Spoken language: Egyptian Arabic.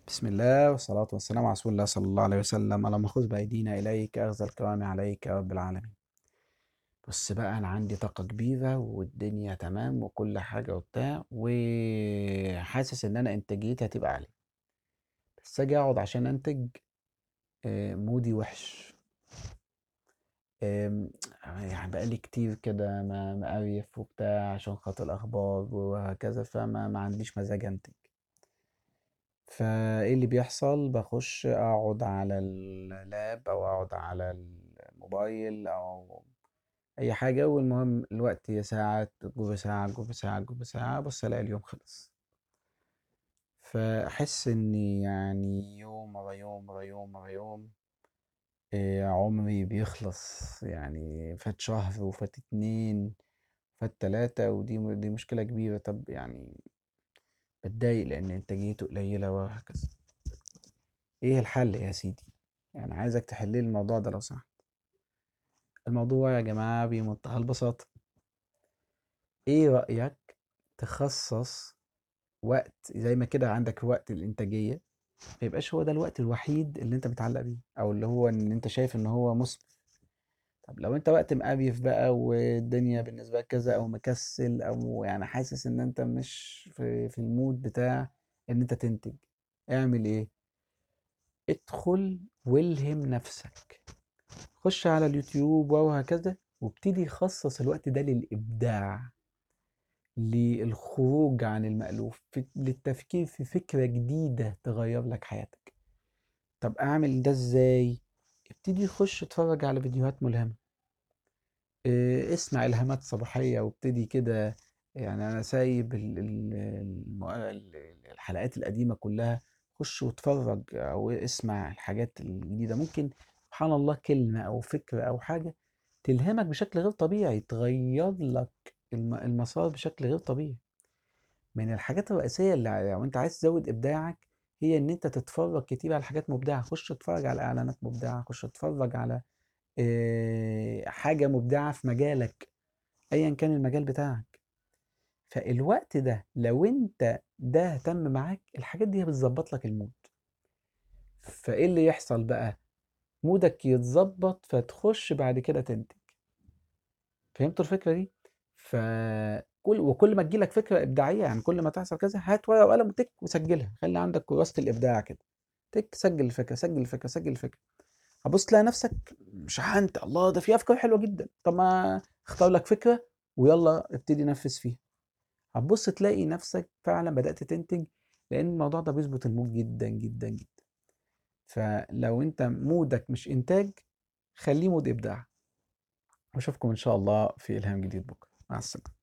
بسم الله والصلاة والسلام على رسول الله صلى الله عليه وسلم اللهم خذ بأيدينا إليك أخذ الكرام عليك يا رب العالمين بص بقى أنا عندي طاقة كبيرة والدنيا تمام وكل حاجة وبتاع وحاسس إن أنا إنتاجيتي هتبقى عالية بس أجي أقعد عشان أنتج آه، مودي وحش آم، يعني بقالي كتير كده ما مقريف وبتاع عشان خاطر الأخبار وهكذا فما ما عنديش مزاج أنتج فايه اللي بيحصل بخش اقعد على اللاب او اقعد على الموبايل او اي حاجة والمهم الوقت ساعة جوه ساعة جوه ساعة جوه ساعة بص الاقي اليوم خلص فاحس اني يعني يوم ورا يوم ورا يوم ورا يوم إيه عمري بيخلص يعني فات شهر وفات اتنين فات تلاتة ودي دي مشكلة كبيرة طب يعني بتضايق لأن إنتاجيته قليلة وهكذا إيه الحل يا سيدي؟ يعني عايزك تحللي الموضوع ده لو سمحت الموضوع يا جماعة بمنتهى البساطة إيه رأيك تخصص وقت زي ما كده عندك وقت الإنتاجية ما يبقاش هو ده الوقت الوحيد اللي أنت متعلق بيه أو اللي هو إن أنت شايف إن هو مثمر طب لو أنت وقت مقريف بقى والدنيا بالنسبة لك كذا أو مكسل أو يعني حاسس إن أنت مش في, في المود بتاع إن أنت تنتج اعمل إيه؟ ادخل والهم نفسك خش على اليوتيوب وهكذا وابتدي خصص الوقت ده للإبداع للخروج عن المألوف في- للتفكير في فكرة جديدة تغير لك حياتك طب أعمل ده إزاي؟ ابتدي خش اتفرج على فيديوهات ملهمة إيه، اسمع إلهامات صباحية وابتدي كده يعني أنا سايب ال- ال- الم- ال- الحلقات القديمة كلها خش واتفرج أو اسمع الحاجات الجديدة ممكن سبحان الله كلمة أو فكرة أو حاجة تلهمك بشكل غير طبيعي تغير لك الم- المسار بشكل غير طبيعي من الحاجات الرئيسية اللي لو أنت عايز تزود إبداعك هي إن أنت تتفرج كتير على حاجات مبدعة خش اتفرج على إعلانات مبدعة خش اتفرج على آه، حاجة مبدعة في مجالك أيا كان المجال بتاعك فالوقت ده لو أنت ده اهتم معاك الحاجات دي بتظبط لك المود فإيه اللي يحصل بقى مودك يتظبط فتخش بعد كده تنتج فهمتوا الفكرة دي فكل وكل ما تجيلك فكرة إبداعية يعني كل ما تحصل كذا هات ورقة وقلم وتك وسجلها خلي عندك كراسة الإبداع كده تك سجل الفكرة سجل الفكرة سجل الفكرة هتبص تلاقي نفسك شحنت الله ده في افكار حلوه جدا طب ما اختار لك فكره ويلا ابتدي نفذ فيها هتبص تلاقي نفسك فعلا بدات تنتج لان الموضوع ده بيظبط المود جدا جدا جدا فلو انت مودك مش انتاج خليه مود ابداع واشوفكم ان شاء الله في الهام جديد بكره مع السلامه